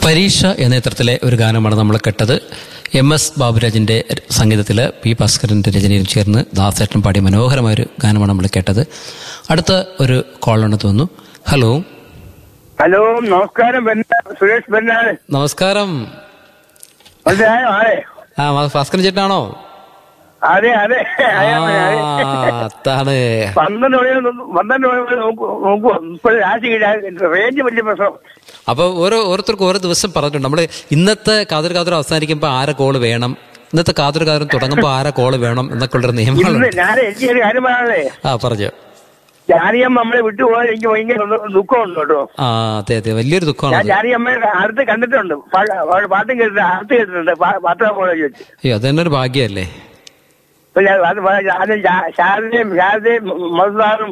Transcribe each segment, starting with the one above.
പരീക്ഷ എന്ന ചിത്രത്തിലെ ഒരു ഗാനമാണ് നമ്മൾ കേട്ടത് എം എസ് ബാബുരാജിന്റെ സംഗീതത്തിൽ പി ഭാസ്കരന്റെ രചനയിൽ ചേർന്ന് ദാസേട്ടൻ പാടിയ മനോഹരമായ ഒരു ഗാനമാണ് നമ്മൾ കേട്ടത് അടുത്ത ഒരു കോളാണ് തോന്നുന്നു ഹലോ ഹലോ നമസ്കാരം ബെന്ന സുരേഷ് ബെന്നാണ് നമസ്കാരം മനസ്സിലായോ അതെ ആ മ- ഭാസ്കരൻ ചേട്ടനാണോ അതെ അതെ ആ, അതാണ് പന്ത്രണ്ട് മണി പന്ത്രണ്ട് മണി വരെ നോക്കൂ നോക്കൂ ഇപ്പോൾ രാശി റേഞ്ച് വലിയ പ്രശ്നം അപ്പൊ ഓരോ ഓരോരുത്തർക്കും ഓരോ ദിവസം പറഞ്ഞിട്ടുണ്ട് നമ്മൾ ഇന്നത്തെ കാതർ കാതർ അവസാനിക്കുമ്പോൾ ആരെ കോള് വേണം ഇന്നത്തെ കാതർ കാതറും തുടങ്ങുമ്പോൾ ആരെ കോള് വേണം എന്നൊക്കെ ഉള്ളൊരു ഇന്ന് നിയമങ്ങളുണ്ട് ഞാൻ എനിക്ക് ഒരു കാര്യം പറയാനേ ആ പറഞ്ഞു ജാനിയമ്മ നമ്മളെ വിട്ടുപോയാൽ എനിക്ക് ഭയങ്കര ദു- ദുഃഖമുണ്ട് കേട്ടോ ആ അതെ അതെ വലിയൊരു ഞാൻ ദുഃഖമാണ് ജാനിയമ്മയെ അടുത്ത് കണ്ടിട്ടുണ്ട് പാ- അവളുടെ പാട്ടും കേട്ടിട്ടുണ്ട് അടുത്ത് കേട്ടിട്ടുണ്ട് പാ- പാത്ര കോളേജ് വെച്ച് അയ്യോ അത് തന്നെ ഒരു ഭാഗ്യമല്ലേ അപ്പൊ ഞാൻ അത് പറ- ഞാനും ശാ- ശാരദയും ശാരദയും മധുസാറും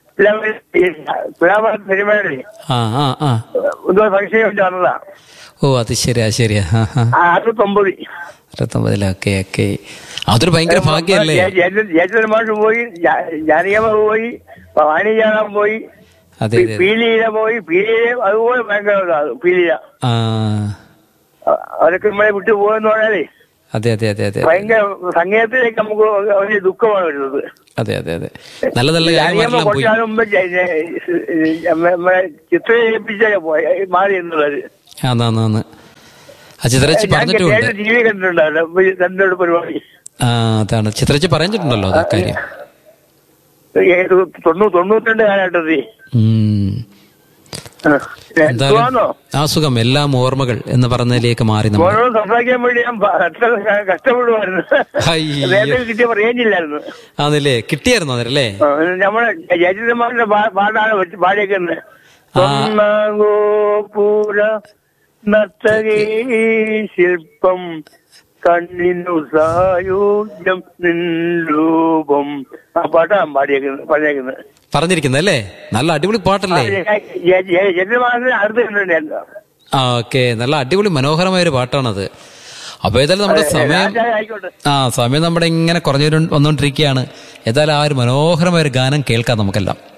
പിളാമ സിനിമയുടെ ആ ആ ആ എന്തോ സംശയം വെച്ച് വന്നതാ ഓ അത് ശരിയാ ശരിയാ ആ ആ ആ, അറുപത്തൊമ്പത് അറുപത്തൊമ്പതിലെ ഓക്കെ ഓക്കെ അതൊരു ഭയങ്കര ഭാഗ്യല്ലേ ജയചന്ദ്രൻ മാഷ് പോയി ജാ- ജാനകിയമ്മ പോയി വാണിജ്യാനം പോയി അതെ അതെ അതെ. പീലിയില പോയി പീലിയില അതുപോലെ ഭയങ്കര ഇതാ, പീലിയില ആ അ- അവരൊക്കെ നമ്മളെ വിട്ടു പോയെന്ന് പറഞ്ഞാലേ അതെ അതെ അതെ അതെ ഭയങ്കര സംഗീതത്തിലേക്ക് നമുക്ക് വലിയ ദുഃഖമാണ് വരുന്നത് അതെ അതെ അതെ നല്ല നല്ല ജാനകിയമ്മ കാര്യങ്ങളെല്ലാം പോയി കുറച്ചാലും മുമ്പ് ജ- ജ- നമ്മ- നമ്മളെ ചിത്രയിപ്പിച്ചാലേ പോയി മാറി എന്നുള്ളത് ആന്നാന്ന് ആ ചിത്രച്ച് ഞാൻ പറഞ്ഞിട്ടുമുണ്ട് ടി വി കണ്ടിട്ടുണ്ടല്ലോ രണ്ടോട് പരിപാടി ആ അതാണ് ചിത്രച്ച് പറഞ്ഞിട്ടുണ്ടല്ലോ അത് കാര്യം ഏത് തൊണ്ണൂ തൊണ്ണൂറ്റിരണ്ട് കാലഘട്ടത്തിൽ ഉം. എന്തായാലും സുഖമാണോ ആ സുഖം എല്ലാം ഓർമ്മകൾ എന്ന് പറഞ്ഞതിലേക്ക് മാറി നമ്മൾ ഓരോ സംസാരിക്കാൻ വേണ്ടി ഞാൻ പ- കഷ്ട- കഷ്ടപ്പെടുമായിരുന്നു അയ്യോ. നേരത്തെ കിട്ടിയപ്പോ റേഞ്ച് ഇല്ലായിരുന്നു ആണല്ലേ കിട്ടിയായിരുന്നു അന്നേരല്ലേ ആ, നമ്മളെ ജയചന്ദ്രന്മാരുടെ പാട്ടാണ് വെച്ച് പാടിയേക്കുന്നത് ആ. പൂര നർത്തകീ ശില്പം കണ്ണിനു സായുജ്യം നിൻരൂപം ആ പാട്ടാണ് പാടിയേക്കുന്നത് പാടിയേക്കുന്നത് പറഞ്ഞിരിക്കുന്നത് അല്ലേ നല്ല അടിപൊളി പാട്ടല്ലേ ജയചന്ദ്രമാരുടെ അടുത്ത് കണ്ടിട്ടുണ്ടായിരുന്നു ആ ഓക്കെ നല്ല അടിപൊളി മനോഹരമായ ഒരു പാട്ടാണത് അപ്പൊ ഏതായാലും നമ്മുടെ സമയം രാജാ ആയിക്കോട്ടെ ആ സമയം നമ്മുടെ ഇങ്ങനെ കുറഞ്ഞു വന്നു- വന്നുകൊണ്ടിരിക്കുകയാണ് ഏതായാലും ആ ഒരു മനോഹരമായ ഒരു ഗാനം കേൾക്കാം നമുക്കെല്ലാം